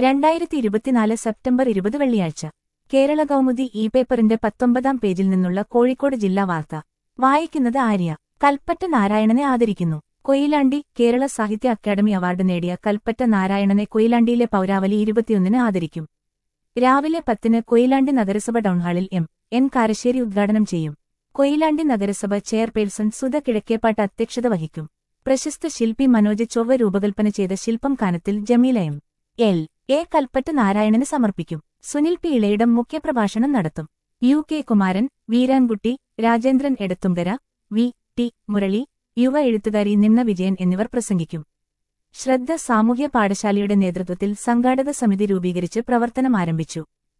രണ്ടായിരത്തി ഇരുപത്തിനാല് സെപ്റ്റംബർ ഇരുപത് വെള്ളിയാഴ്ച കേരള കൗമുദി ഇ പേപ്പറിന്റെ പത്തൊമ്പതാം പേജിൽ നിന്നുള്ള കോഴിക്കോട് ജില്ലാ വാർത്ത വായിക്കുന്നത് ആര്യ കൽപ്പറ്റ നാരായണനെ ആദരിക്കുന്നു കൊയിലാണ്ടി കേരള സാഹിത്യ അക്കാദമി അവാർഡ് നേടിയ കൽപ്പറ്റ നാരായണനെ കൊയിലാണ്ടിയിലെ പൗരാവലി ഇരുപത്തിയൊന്നിന് ആദരിക്കും രാവിലെ പത്തിന് കൊയിലാണ്ടി നഗരസഭ ടൗൺഹാളിൽ എം എൻ കാരശ്ശേരി ഉദ്ഘാടനം ചെയ്യും കൊയിലാണ്ടി നഗരസഭ ചെയർപേഴ്സൺ സുധ കിഴക്കേപ്പാട്ട് അധ്യക്ഷത വഹിക്കും പ്രശസ്ത ശില്പി മനോജ് ചൊവ്വ രൂപകൽപ്പന ചെയ്ത ശില്പം Kanathil Jameela M L A Kalpetta നാരായണന് സമർപ്പിക്കും സുനിൽ പി ഇളയിടം മുഖ്യപ്രഭാഷണം നടത്തും U K Kumaran Veerankutty Rajendran Edathumkara V T Murali യുവ എഴുത്തുകാരി നിന്ന വിജയൻ എന്നിവർ പ്രസംഗിക്കും ശ്രദ്ധ സാമൂഹ്യ പാഠശാലയുടെ നേതൃത്വത്തിൽ സംഘാടക സമിതി രൂപീകരിച്ച് പ്രവർത്തനം ആരംഭിച്ചു